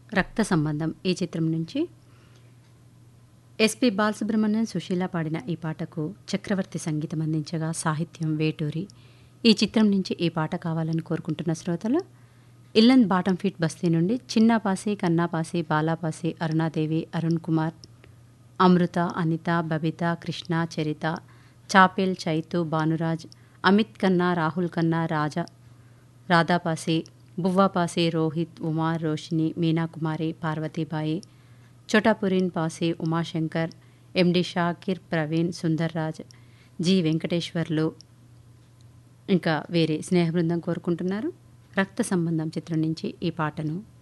రక్త సంబంధం ఈ చిత్రం నుంచి ఎస్పి బాలసుబ్రహ్మణ్యం సుశీల పాడిన ఈ పాటకు చక్రవర్తి సంగీతం అందించగా సాహిత్యం వేటూరి ఈ చిత్రం నుంచి ఈ పాట కావాలని కోరుకుంటున్న శ్రోతలు ఇల్లన్ బాటం ఫీట్ బస్తీ నుండి చిన్నాపాసి కన్నాపాసి బాలాపాసి అరుణాదేవి అరుణ్ కుమార్ అమృత అనిత బబిత కృష్ణ చరిత చాపేల్ చైతు భానురాజ్ అమిత్ కన్నా రాహుల్ కన్నా రాజా రాధాపాసి బువ్వాపాసి రోహిత్ ఉమా రోషిని మీనాకుమారి పార్వతీబాయి చోటాపురిన్ పాసి ఉమాశంకర్ ఎండి షాకిర్ ప్రవీణ్ సుందర్రాజ్ జి వెంకటేశ్వర్లు ఇంకా వేరే స్నేహ బృందం కోరుకుంటున్నారు రక్త సంబంధం చిత్రం నుంచి ఈ పాటను